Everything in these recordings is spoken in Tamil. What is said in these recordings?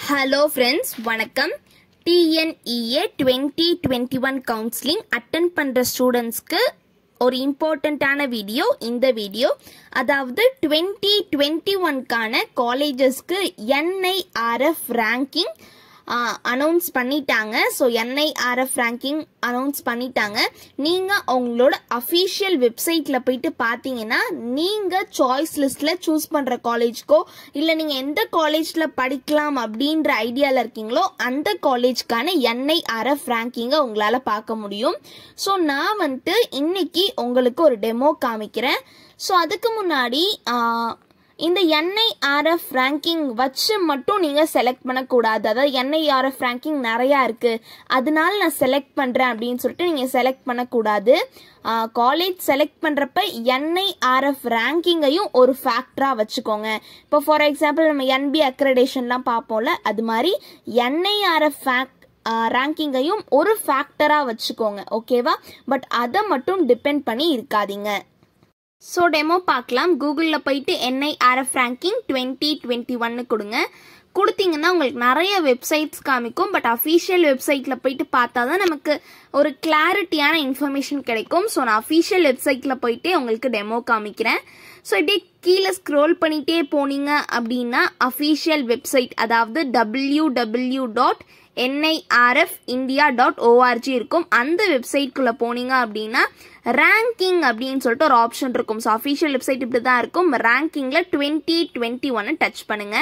ஹலோ ஃப்ரெண்ட்ஸ் வணக்கம் TNEA twenty twenty one counselling attend பண்ணுற ஸ்டூடெண்ட்ஸ்க்கு ஒரு இம்பார்ட்டண்ட்டான வீடியோ இந்த வீடியோ அதாவது டுவெண்ட்டி டுவெண்ட்டி ஒன்க்கான காலேஜஸ்க்கு என்ஐஆர்எஃப் ரேங்கிங் அனௌன்ஸ் பண்ணிட்டாங்க ஸோ என்ஐஆர்எஃப் ரேங்கிங் அனௌன்ஸ் பண்ணிட்டாங்க நீங்கள் அவங்களோட அஃபீஷியல் வெப்சைட்டில் போயிட்டு பார்த்தீங்கன்னா நீங்கள் சாய்ஸ் லிஸ்ட்டில் சூஸ் பண்ணுற காலேஜ்க்கோ இல்லை நீங்கள் எந்த காலேஜில் படிக்கலாம் அப்படின்ற ஐடியாவில் இருக்கீங்களோ அந்த காலேஜ்க்கான என்ஐஆர்எஃப் ரேங்கிங்கை உங்களால் பார்க்க முடியும் ஸோ நான் வந்துட்டு இன்னைக்கு உங்களுக்கு ஒரு டெமோ காமிக்கிறேன் ஸோ அதுக்கு முன்னாடி ஆஹ், இந்த என்ஐஆர்எஃப் ரேங்கிங் வச்சு மட்டும் நீங்கள் செலக்ட் பண்ணக்கூடாது அதாவது என்ஐஆர்எஃப் ரேங்கிங் நிறையா இருக்குது அதனால நான் செலக்ட் பண்ணுறேன் அப்படின்னு சொல்லிட்டு நீங்கள் செலக்ட் பண்ணக்கூடாது காலேஜ் செலக்ட் பண்ணுறப்ப என்ஐஆர்எஃப் ரேங்கிங்கையும் ஒரு ஃபேக்டராக வச்சுக்கோங்க இப்போ ஃபார் எக்ஸாம்பிள் நம்ம என்பி அக்ரடேஷன்லாம் பார்ப்போம்ல அது மாதிரி என்ஐஆர்எஃப் ஃபேக்ட் ரேங்கிங்கையும் ஒரு ஃபேக்டராக வச்சுக்கோங்க ஓகேவா பட் அதை மட்டும் டிபெண்ட் பண்ணி இருக்காதீங்க ஸோ டெமோ பார்க்கலாம் கூகுளில் போயிட்டு என்ஐஆர்எஃப் ரேங்கிங் டுவெண்ட்டி டுவெண்ட்டி ஒன்னு கொடுங்க கொடுத்தீங்கன்னா உங்களுக்கு நிறைய வெப்சைட்ஸ் காமிக்கும் பட் அஃபீஷியல் வெப்சைட்டில் போயிட்டு பார்த்தா தான் நமக்கு ஒரு கிளாரிட்டியான இன்ஃபர்மேஷன் கிடைக்கும் ஸோ நான் அஃபீஷியல் வெப்சைட்டில் போயிட்டு உங்களுக்கு டெமோ காமிக்கிறேன் ஸோ இப்படியே கீழே ஸ்க்ரோல் பண்ணிகிட்டே போனீங்க அப்படின்னா அஃபீஷியல் வெப்சைட் அதாவது W W dot NIRF India dot ORG இருக்கும் அந்த வெப்சைட்குள்ளே போனீங்க அப்படின்னா ரேங்கிங் அப்படின்னு சொல்லிட்டு ஒரு ஆப்ஷன் இருக்கும் ஸோ அஃபீஷியல் வெப்சைட் இப்படி தான் இருக்கும் ரேங்கிங்கில் டுவெண்ட்டி டுவெண்ட்டி ஒன்னு டச் பண்ணுங்கள்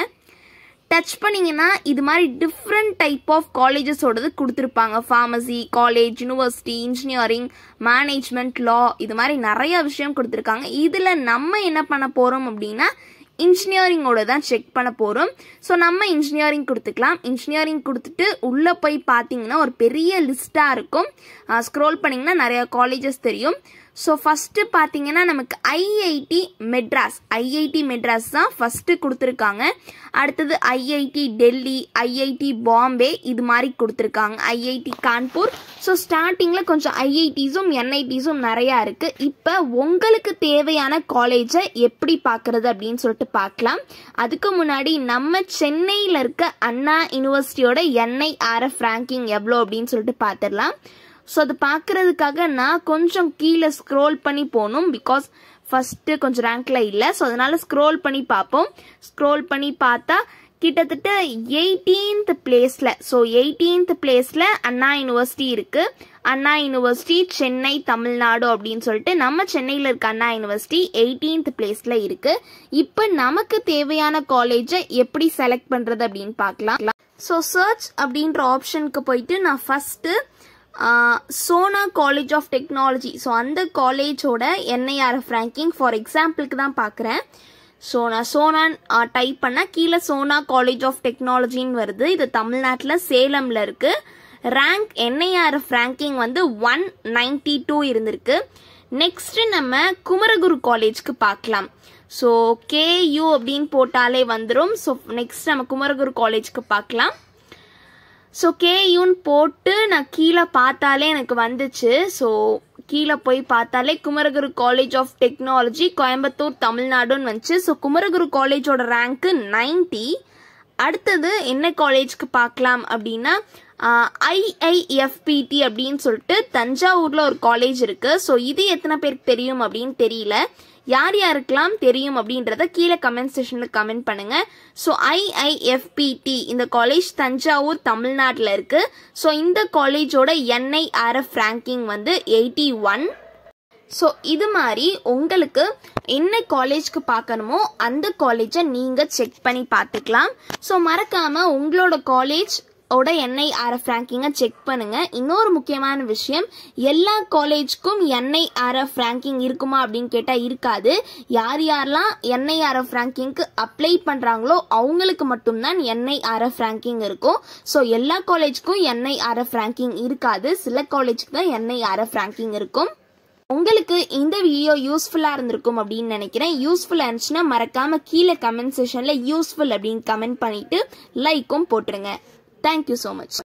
டச் பண்ணீங்கன்னா இது மாதிரி டிஃப்ரெண்ட் டைப் ஆஃப் காலேஜஸோடது கொடுத்துருப்பாங்க pharmacy college university engineering management law இது மாதிரி நிறைய விஷயம் கொடுத்துருக்காங்க இதில் நம்ம என்ன பண்ண போகிறோம் அப்படின்னா இன்ஜினியரிங்கோட தான் செக் பண்ண போகிறோம் ஸோ நம்ம இன்ஜினியரிங் கொடுத்துக்கலாம் இன்ஜினியரிங் கொடுத்துட்டு உள்ளே போய் பார்த்தீங்கன்னா ஒரு பெரிய லிஸ்ட்டாக இருக்கும் ஸ்க்ரோல் பண்ணிங்கன்னா நிறைய காலேஜஸ் தெரியும் ஸோ ஃபஸ்ட்டு பார்த்தீங்கன்னா நமக்கு ஐஐடி மெட்ராஸ் ஐஐடி மெட்ராஸ் தான் ஃபஸ்ட்டு கொடுத்துருக்காங்க அடுத்தது ஐஐடி டெல்லி ஐஐடி பாம்பே இது மாதிரி கொடுத்துருக்காங்க ஐஐடி கான்பூர் ஸோ ஸ்டார்டிங்கில் கொஞ்சம் ஐஐடிஸும் என்ஐடிஸும் நிறையா இருக்குது இப்போ உங்களுக்கு தேவையான காலேஜை எப்படி பார்க்குறது அப்படின்னு சொல்லிட்டு பார்க்கலாம் அதுக்கு முன்னாடி நம்ம சென்னையில் இருக்க அண்ணா யூனிவர்சிட்டியோட என்ஐஆர்எஃப் ரேங்கிங் எவ்வளோ அப்படின்னு சொல்லிட்டு பார்த்துடலாம் ஸோ அது பார்க்குறதுக்காக நான் கொஞ்சம் கீழே ஸ்க்ரோல் பண்ணி போகணும் பிகாஸ் ஃபஸ்ட்டு கொஞ்சம் ரேங்க்ல இல்லை ஸோ அதனால ஸ்க்ரோல் பண்ணி பார்ப்போம் ஸ்க்ரோல் பண்ணி பார்த்தா கிட்டத்தட்ட எயிட்டீன்த் பிளேஸில் ஸோ எயிட்டீன்த் பிளேஸில் அண்ணா யூனிவர்சிட்டி இருக்குது அண்ணா யூனிவர்சிட்டி சென்னை தமிழ்நாடு அப்படின்னு சொல்லிட்டு நம்ம சென்னையில் இருக்க அண்ணா யூனிவர்சிட்டி எயிட்டீன்த் பிளேஸில் இருக்குது இப்போ நமக்கு தேவையான காலேஜை எப்படி செலக்ட் பண்ணுறது அப்படின்னு பார்க்கலாம் ஸோ சர்ச் அப்படின்ற ஆப்ஷனுக்கு போயிட்டு நான் first Sona college of technology so அந்த காலேஜோட என்ஐஆர்எஃப் ரேங்கிங் ஃபார் எக்ஸாம்பிளுக்கு தான் பார்க்குறேன் ஸோ நான் சோனான் டைப் பண்ணால் கீழே சோனா காலேஜ் ஆஃப் டெக்னாலஜின்னு வருது இது தமிழ்நாட்டில் சேலமில் இருக்குது ரேங்க் என்ஐஆர்எஃப் ரேங்கிங் வந்து ஒன் நைன்டி டூ இருந்திருக்கு நெக்ஸ்ட் நம்ம குமரகுரு காலேஜ்க்கு பார்க்கலாம் ஸோ கேயூ அப்படின்னு போட்டாலே வந்துடும் ஸோ நெக்ஸ்ட் நம்ம குமரகுரு காலேஜ்க்கு பார்க்கலாம் ஸோ கேயூன்னு போட்டு நான் கீழே பார்த்தாலே எனக்கு வந்துச்சு ஸோ கீழே போய் பார்த்தாலே Kumaraguru college of technology Coimbatore தமிழ்நாடுன்னு வந்துச்சு ஸோ குமரகுரு காலேஜோட ரேங்க்கு 90 அடுத்தது என்ன காலேஜ்க்கு பார்க்கலாம் அப்படின்னா ஐஐஎஃப்பிடி அப்படின்னு சொல்லிட்டு தஞ்சாவூரில் ஒரு காலேஜ் இருக்குது ஸோ இது எத்தனை பேருக்கு தெரியும் அப்படின்னு தெரியல யார் யாருக்கெல்லாம் தெரியும் அப்படின்றத கீழே கமெண்ட் செஷனில் கமெண்ட் பண்ணுங்க ஸோ ஐஐஎஃப்பிடி இந்த காலேஜ் தஞ்சாவூர் தமிழ்நாட்டில் இருக்கு ஸோ இந்த காலேஜோட என்ஐஆர்எஃப் ரேங்கிங் வந்து எயிட்டி ஒன் ஸோ இது மாதிரி உங்களுக்கு என்ன காலேஜ்க்கு பார்க்கணுமோ அந்த காலேஜை நீங்கள் செக் பண்ணி பார்த்துக்கலாம் ஸோ மறக்காமல் உங்களோட காலேஜ் ஓட என்ஐஆர்எஃப் ரேங்கிங்கை செக் பண்ணுங்க இன்னொரு முக்கியமான விஷயம் எல்லா காலேஜ்க்கும் என்ஐஆர்எஃப் ரேங்கிங் இருக்குமா அப்படின்னு கேட்டால் இருக்காது யார் யாரெல்லாம் என்ஐஆர்எஃப் ரேங்கிங்க்கு அப்ளை பண்ணுறாங்களோ அவங்களுக்கு மட்டும்தான் என்ஐஆர்எஃப் ரேங்கிங் இருக்கும் ஸோ எல்லா காலேஜ்க்கும் என்ஐஆர்எஃப் ரேங்கிங் இருக்காது சில காலேஜ்க்கு தான் என்ஐஆர்எஃப் ரேங்கிங் இருக்கும் உங்களுக்கு இந்த வீடியோ யூஸ்ஃபுல்லாக இருந்திருக்கும் அப்படின்னு நினைக்கிறேன் யூஸ்ஃபுல்லாக இருந்துச்சுன்னா மறக்காம கீழே கமெண்ட் செஷனில் யூஸ்ஃபுல் அப்படின்னு கமெண்ட் பண்ணிட்டு லைக்கும் போட்டுருங்க தேங்க்யூ ஸோ மச்